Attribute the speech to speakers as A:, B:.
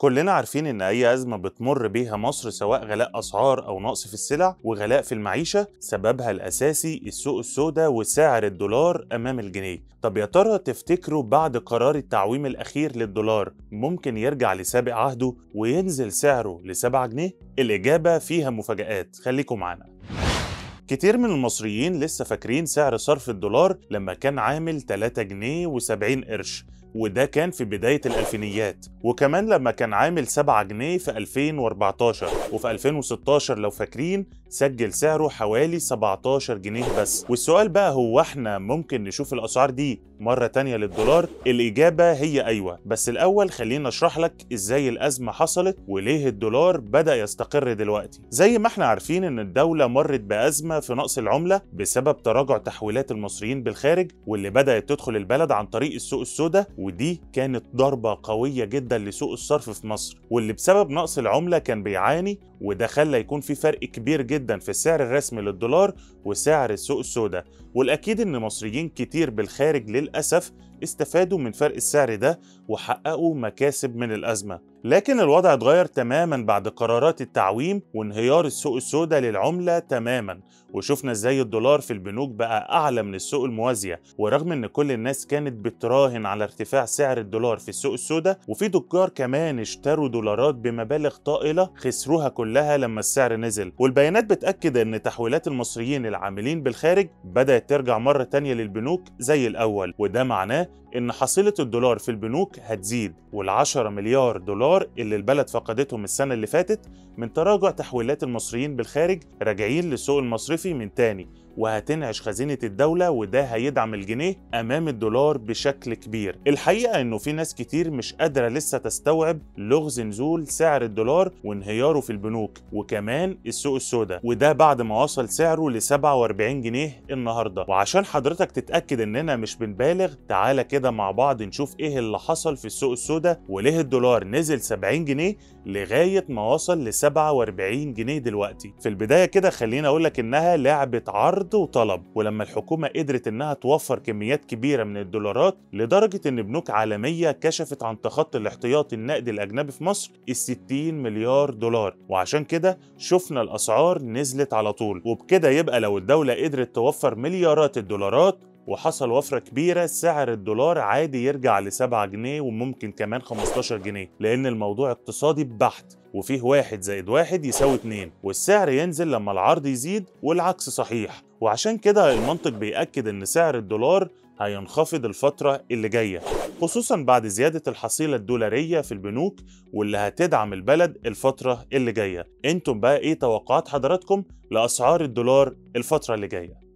A: كلنا عارفين إن أي أزمة بتمر بيها مصر سواء غلاء أسعار أو نقص في السلع وغلاء في المعيشة سببها الأساسي السوق السوداء وسعر الدولار أمام الجنيه طب يا ترى تفتكروا بعد قرار التعويم الأخير للدولار ممكن يرجع لسابق عهده وينزل سعره لسبعة جنيه؟ الإجابة فيها مفاجآت خليكم معانا كتير من المصريين لسه فاكرين سعر صرف الدولار لما كان عامل 3 جنيه و70 قرش وده كان في بداية الألفينيات وكمان لما كان عامل 7 جنيه في 2014 وفي 2016 لو فاكرين سجل سعره حوالي 17 جنيه بس والسؤال بقى هو احنا ممكن نشوف الأسعار دي مرة تانية للدولار الإجابة هي أيوة بس الأول خلينا أشرح لك إزاي الأزمة حصلت وليه الدولار بدأ يستقر دلوقتي زي ما احنا عارفين إن الدولة مرت بأزمة في نقص العملة بسبب تراجع تحويلات المصريين بالخارج واللي بدأت تدخل البلد عن طريق السوق السوداء ودي كانت ضربة قوية جدا لسوق الصرف في مصر واللي بسبب نقص العملة كان بيعاني وده خلى يكون في فرق كبير جدا في السعر الرسمي للدولار وسعر السوق السوداء والأكيد إن مصريين كتير بالخارج للأسف استفادوا من فرق السعر ده وحققوا مكاسب من الأزمة لكن الوضع اتغير تماما بعد قرارات التعويم وانهيار السوق السوداء للعملة تماما وشفنا ازاي الدولار في البنوك بقى أعلى من السوق الموازية ورغم ان كل الناس كانت بتراهن على ارتفاع سعر الدولار في السوق السوداء وفي تجار كمان اشتروا دولارات بمبالغ طائلة خسروها كلها لما السعر نزل والبيانات بتأكد ان تحويلات المصريين العاملين بالخارج بدأت ترجع مرة تانية للبنوك زي الأول وده معناه إن حصيلة الدولار في البنوك هتزيد وال10 مليار دولار اللي البلد فقدتهم السنة اللي فاتت من تراجع تحويلات المصريين بالخارج راجعين للسوق المصرفي من تاني وهتنعش خزينة الدولة وده هيدعم الجنيه أمام الدولار بشكل كبير الحقيقة إنه في ناس كتير مش قادرة لسه تستوعب لغز نزول سعر الدولار وانهياره في البنوك وكمان السوق السوداء وده بعد ما وصل سعره ل 47 جنيه النهاردة وعشان حضرتك تتأكد إننا مش بنبالغ تعالى كده مع بعض نشوف إيه اللي حصل في السوق السوداء وليه الدولار نزل 70 جنيه لغاية ما وصل ل 47 جنيه دلوقتي في البداية كده خليني أقولك إنها لعبة عرض عرض وطلب ولما الحكومة قدرت إنها توفر كميات كبيرة من الدولارات لدرجة إن بنوك عالمية كشفت عن تخطي الاحتياطي النقدي الأجنبي في مصر ال 60 مليار دولار وعشان كده شفنا الأسعار نزلت على طول وبكده يبقى لو الدولة قدرت توفر مليارات الدولارات وحصل وفرة كبيرة سعر الدولار عادي يرجع ل 7 جنيه وممكن كمان 15 جنيه لأن الموضوع اقتصادي بحت وفيه واحد زائد واحد يساوي اتنين والسعر ينزل لما العرض يزيد والعكس صحيح وعشان كده المنطق بيأكد إن سعر الدولار هينخفض الفترة اللي جاية خصوصا بعد زيادة الحصيلة الدولارية في البنوك واللي هتدعم البلد الفترة اللي جاية انتم بقى ايه توقعات حضراتكم لأسعار الدولار الفترة اللي جاية